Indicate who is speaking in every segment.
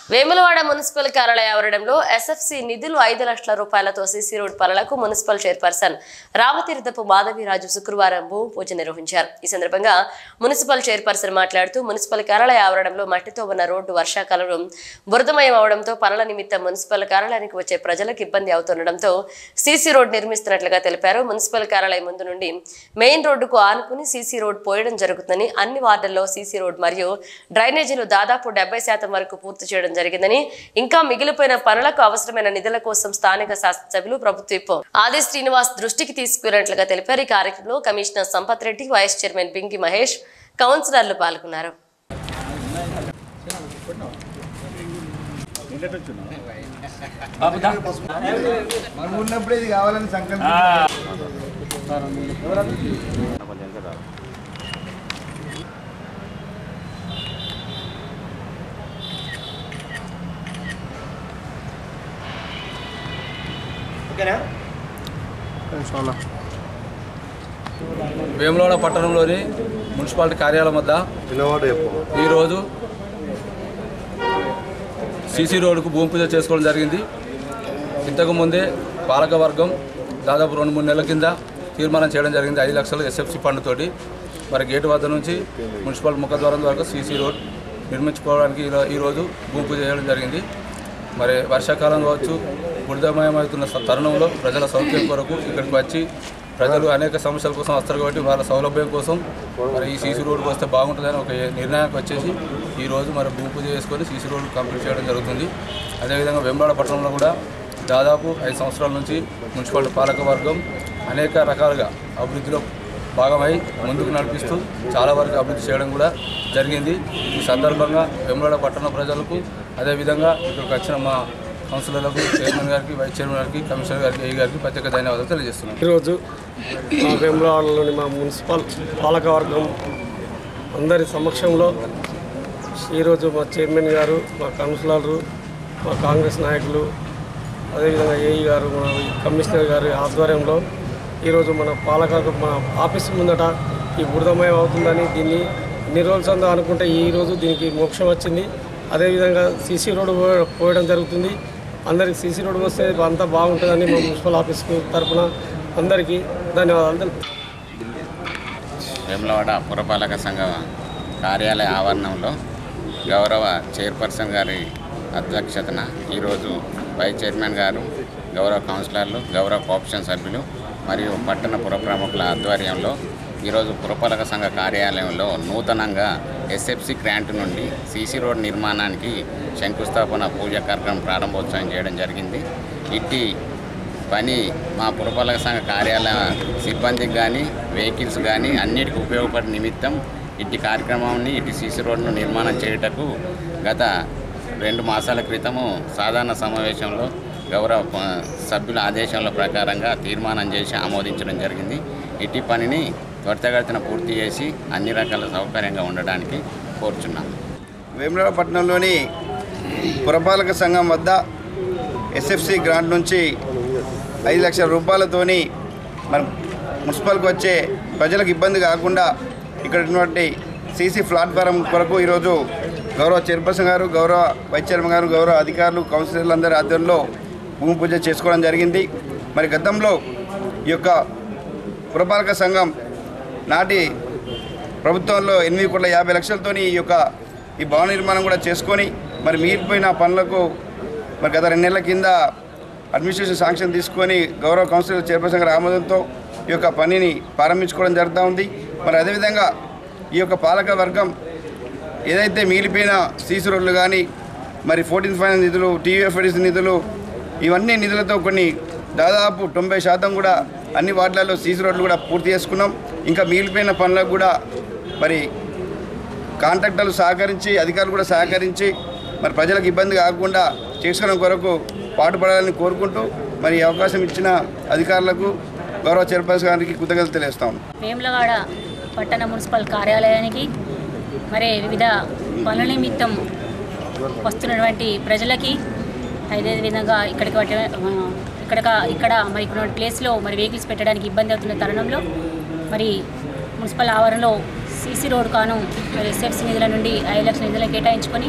Speaker 1: Vemulawada municipal కార్యాలయ ఆవరణంలో SFC నిధులు ఐదు లక్షల రూపాయలతో సీసీ రోడ్ పనులకు మున్సిపల్ చైర్పర్సన్ రామతీర్థపు మాధవిరాజు శుక్రవారం భూమి పూజ నిర్వహించారు ఈ సందర్భంగా మున్సిపల్ చైర్పర్సన్ మాట్లాడుతూ మున్సిపల్ కార్యాలయ ఆవరణంలో మట్టితో ఉన్న రోడ్డు వర్షాకాలంలో బురదమయం అవడంతో పనుల నిమిత్తం మున్సిపల్ కార్యాలయానికి వచ్చే ప్రజలకు ఇబ్బంది అవుతుండటంతో సీసీ రోడ్ నిర్మిస్తున్నట్లుగా తెలిపారు మున్సిపల్ కార్యాలయం ముందు నుండి మెయిన్ రోడ్డుకు ఆనుకుని సీసీ రోడ్ పోయడం జరుగుతుందని అన్ని వార్డుల్లో సీసీ రోడ్ మరియు డ్రైనేజీలు దాదాపు డెబ్బై శాతం వరకు పూర్తి చేయడం జరిగిందని ఇంకా మిగిలిపోయిన పనులకు అవసరమైన నిధుల కోసం స్థానిక శాసనసభ్యులు ప్రభుత్వ ఆది శ్రీనివాస్ దృష్టికి తీసుకున్నట్లుగా తెలిపారు ఈ కార్యక్రమంలో commissioner Sampath Reddy vice chairman Bingi Mahesh కౌన్సిలర్లు పాల్గొన్నారు
Speaker 2: మనం ఉన్నప్పుడే ఇది కావాలని సంకల్పం
Speaker 3: వేములవాడ పట్టణంలోని మున్సిపాలిటీ కార్యాలయం వద్ద
Speaker 2: పిల్లవాడు చెప్పు
Speaker 3: ఈరోజు సీసీ రోడ్డుకు భూమి పూజ చేసుకోవడం జరిగింది ఇంతకుముందే పాలక వర్గం దాదాపు రెండు మూడు నెలల కింద తీర్మానం చేయడం జరిగింది ఐదు లక్షల ఎస్ఎఫ్సి ఫండ్ తోటి మరి గేటు వద్ద నుంచి మున్సిపల్ ముఖద్వారం వరకు సీసీ రోడ్ నిర్మించుకోవడానికి ఈరో- ఈరోజు భూమి పూజ చేయడం జరిగింది మరి వర్షాకాలం కావచ్చు బుడిదమయమవుతున్న స- తరుణంలో ప్రజల సౌకర్యం కొరకు ఇక్కడికి వచ్చి ప్రజలు అనేక సమస్యల కోసం వస్తారు కాబట్టి వాళ్ళ సౌలభ్యం కోసం మరి ఈ సీసీ రోడ్డుకు వస్తే బాగుంటుందని ఒక నిర్ణయానికి వచ్చేసి ఈరోజు మరి భూమి పూజ చేసుకొని సీసీ రోడ్డు కంప్లీట్ చేయడం జరుగుతుంది అదేవిధంగా వెంబడ పట్టణంలో కూడా దాదాపు ఐదు సంవత్సరాల నుంచి మున్సిపాలిటీ పాలక వర్గం అనేక రకాలుగా అభివృద్ధిలో భాగమై ముందుకు నడిపిస్తూ చాలా వరకు అభివృద్ధి చేయడం కూడా జరిగింది ఈ సందర్భంగా వెంబడ పట్టణ ప్రజలకు అదేవిధంగా ఇక్కడికి వచ్చిన మా కౌన్సిలర్లకు చైర్మన్ గారికి వైస్ చైర్మన్ గారికి కమిషనర్ గారికి ఏ గారికి ప్రత్యేక ధన్యవాదాలు తెలియజేస్తున్నాను
Speaker 4: ఈరోజు మా వేములవాడలోని మా మున్సిపల్ పాలకవర్గం అందరి సమక్షంలో ఈరోజు మా చైర్మన్ గారు మా కౌన్సిలర్లు మా కాంగ్రెస్ నాయకులు అదేవిధంగా ఏఈ గారు మన కమిషనర్ గారి ఆధ్వర్యంలో ఈరోజు మన పాలక మన ఆఫీస్ ముందట ఈ బురదమయం అవుతుందని దీన్ని ఎన్ని రోజులు ఉందో అనుకుంటే ఈ రోజు దీనికి మోక్షం వచ్చింది అదేవిధంగా సీసీ రోడ్డు పో- పోయడం జరుగుతుంది అందరికి సీసీ రోడ్డు వస్తే అంతా బాగుంటుందని మా మున్సిపల్ ఆఫీస్ తరఫున అందరికీ ధన్యవాదాలు తెలుపుతున్నాను
Speaker 5: వేములవాడ పురపాలక సంఘ కార్యాలయ ఆవరణంలో గౌరవ చైర్పర్సన్ గారి అధ్యక్షతన ఈరోజు వైస్ చైర్మన్ గారు గౌరవ కౌన్సిలర్లు గౌరవ కోఆప్షన్ సభ్యులు మరియు పట్టణ పుర ప్రముఖుల ఆధ్వర్యంలో ఈరోజు పురపాలక సంఘ కార్యాలయంలో నూతనంగా ఎస్ఎఫ్సి గ్రాంట్ నుండి సీసీ రోడ్ నిర్మాణానికి శంకుస్థాపన పూజ కార్యక్రమం ప్రారంభోత్సవం చేయడం జరిగింది ఇట్టి పని మా పురపాలక సంఘ కార్యాలయ సిబ్బందికి కానీ వెహికల్స్ కానీ అన్నిటికీ ఉపయోగపడే నిమిత్తం ఇట్టి కార్యక్రమాన్ని ఇటు సీసీ రోడ్ను నిర్మాణం చేయుటకు గత రెండు మాసాల క్రితము సాధారణ సమావేశంలో గౌరవ ప- సభ్యుల ఆదేశాల ప్రకారంగా తీర్మానం చేసి ఆమోదించడం జరిగింది ఇట్టి పనిని త్వరితగతిన పూర్తి చేసి అన్ని రకాల సౌకర్యంగా ఉండడానికి కోరుచున్నాము
Speaker 2: వేములవాడ పట్టణంలోని పురపాలక సంఘం వద్ద ఎస్ఎఫ్సి గ్రాంట్ నుంచి ఐదు లక్షల రూపాయలతోని మన మున్సిపల్కి వచ్చే ప్రజలకు ఇబ్బంది కాకుండా ఇక్కడ ఉన్నటువంటి సీసీ ప్లాట్ఫారం కొరకు ఈరోజు గౌరవ చైర్పర్సన్ గారు గౌరవ వైస్ చైర్మన్ గారు గౌరవ అధికారులు కౌన్సిలర్లు అందరి ఆధ్వర్యంలో భూమి పూజ చేసుకోవడం జరిగింది మరి గతంలో ఈ యొక్క పురపాలక సంఘం నాటి ప్రభుత్వంలో ఎనిమిది కోట్ల యాభై లక్షలతోని ఈ యొక్క ఈ భవన నిర్మాణం కూడా చేసుకొని మరి మిగిలిపోయిన పనులకు మరి గత రెండు నెలల కింద అడ్మినిస్ట్రేషన్ శాంక్షన్ తీసుకొని గౌరవ కౌన్సిలర్ చైర్పర్సన్ గారి ఆమోదంతో ఈ యొక్క పనిని ప్రారంభించుకోవడం జరుగుతూ ఉంది మరి అదేవిధంగా ఈ యొక్క పాలక వర్గం ఏదైతే మిగిలిపోయిన సీసీ రోడ్లు కానీ మరి ఫోర్టీన్ ఫైనాన్స్ నిధులు టీయూఎఫ్ఎడిసి నిధులు ఇవన్నీ నిధులతో కొన్ని దాదాపు తొంభై శాతం కూడా అన్ని వార్డులలో సీసీ రోడ్లు కూడా పూర్తి చేసుకున్నాం ఇంకా మిగిలిపోయిన పనులకు కూడా మరి కాంట్రాక్టర్లు సహకరించి అధికారులు కూడా సహకరించి మరి ప్రజలకు ఇబ్బంది కాకుండా చేసుకోవడం కొరకు పాటుపడాలని కోరుకుంటూ మరి ఈ అవకాశం ఇచ్చిన అధికారులకు గౌరవ చైర్పర్సన్ గారికి కృతజ్ఞతలు తెలియస్తాం
Speaker 6: వేములవాడ పట్టణ మున్సిపల్ కార్యాలయానికి మరి వివిధ పనుల నిమిత్తం వస్తున్నటువంటి ప్రజలకి అదేవిధంగా ఇక్కడికి వచ్చే- ఆ, ఇక్కడ ఇక్కడ మరి ఇక్కడ ప్లేస్లో మరి వెహికల్స్ పెట్టడానికి ఇబ్బంది అవుతున్న తరుణంలో మరి మున్సిపల్ ఆవరణలో సీసీ రోడ్ కాను మరి ఎస్ఎఫ్సి నిధుల నుండి ఐదు లక్షల నిధులను కేటాయించుకొని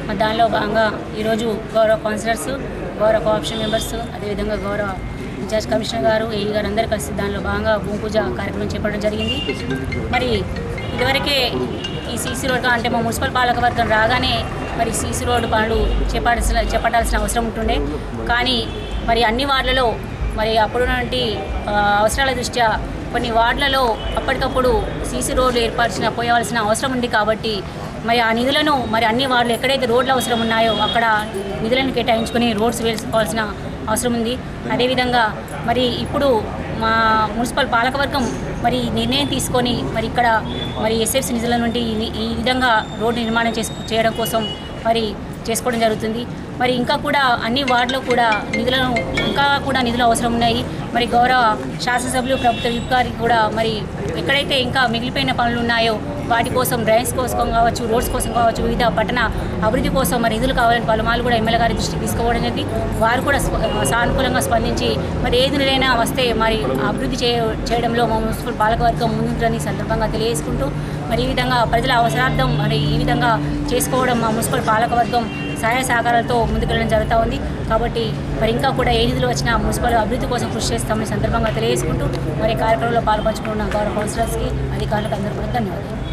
Speaker 6: మరి దానిలో భాగంగా ఈరోజు గౌరవ కౌన్సిలర్స్ గౌరవ కోఆప్షన్ మెంబర్స్ అదేవిధంగా గౌరవ ఇన్ఛార్జ్ కమిషనర్ గారు ఏఈ గారు అందరూ కలిసి దానిలో భాగంగా భూమి పూజ కార్యక్రమం చేపట్టడం జరిగింది మరి ఇదివరకే ఈ సీసీ రోడ్ అంటే మా మున్సిపల్ పాలక వర్గం రాగానే మరి సీసీ రోడ్డు పనులు చేపట్టాల్సిన చేపట్టాల్సిన అవసరం ఉంటుండే కానీ మరి అన్ని వార్డులలో మరి అప్పుడున్నటువంటి ఆ, అవసరాల దృష్ట్యా కొన్ని వార్డులలో అప్పటికప్పుడు సీసీ రోడ్లు ఏర్పరిచిన పోయవలసిన అవసరం ఉంది కాబట్టి మరి ఆ నిధులను మరి అన్ని వార్డులు ఎక్కడైతే రోడ్లు అవసరం ఉన్నాయో అక్కడ నిధులను కేటాయించుకొని రోడ్స్ వేసుకోవాల్సిన అవసరం ఉంది అదేవిధంగా మరి ఇప్పుడు మా మున్సిపల్ పాలకవర్గం మరి నిర్ణయం తీసుకొని మరి ఇక్కడ మరి ఎస్ఎఫ్సి నిధుల నుండి ఈ- ఈ విధంగా రోడ్డు నిర్మాణం చేసు చేయడం కోసం మరి చేసుకోవడం జరుగుతుంది మరి ఇంకా కూడా అన్ని వార్డులో కూడా నిధులను ఇంకా కూడా నిధులు అవసరం ఉన్నాయి మరి గౌరవ శాసనసభ్యులు ప్రభుత్వ విప్ గారికి కూడా మరి ఎక్కడైతే ఇంకా మిగిలిపోయిన పనులు ఉన్నాయో వాటి కోసం డ్రైన్స్ కోసం కావచ్చు రోడ్స్ కోసం కావచ్చు వివిధ పట్టణ అభివృద్ధి కోసం మరి నిధులు కావాలని పలుమార్లు కూడా ఎమ్మెల్యే గారి దృష్టికి తీసుకోవడం జరిగింది వారు కూడా స్ప- సానుకూలంగా స్పందించి మరి ఏది నిలైనా వస్తే మరి అభివృద్ధి చేయ చేయడంలో మా మున్సిపల్ పాలకవర్గం ముందుంటుందని ఈ సందర్భంగా తెలియజేసుకుంటూ మరి ఈ విధంగా ప్రజల అవసరార్థం మరి ఈ విధంగా చేసుకోవడం మా మున్సిపల్ పాలకవర్గం సహాయ సహకారాలతో ముందుకెళ్ళడం జరుగుతూ ఉంది కాబట్టి మరి ఇంకా కూడా ఏ నిధులు వచ్చినా మున్సిపల్ అభివృద్ధి కోసం కృషి చేస్తామని సందర్భంగా తెలియజేసుకుంటూ మరి కార్యక్రమంలో పాల్పంచుకున్న గౌరవ కౌన్సిలర్స్కి అధికారులకు అందరూ కూడా ధన్యవాదాలు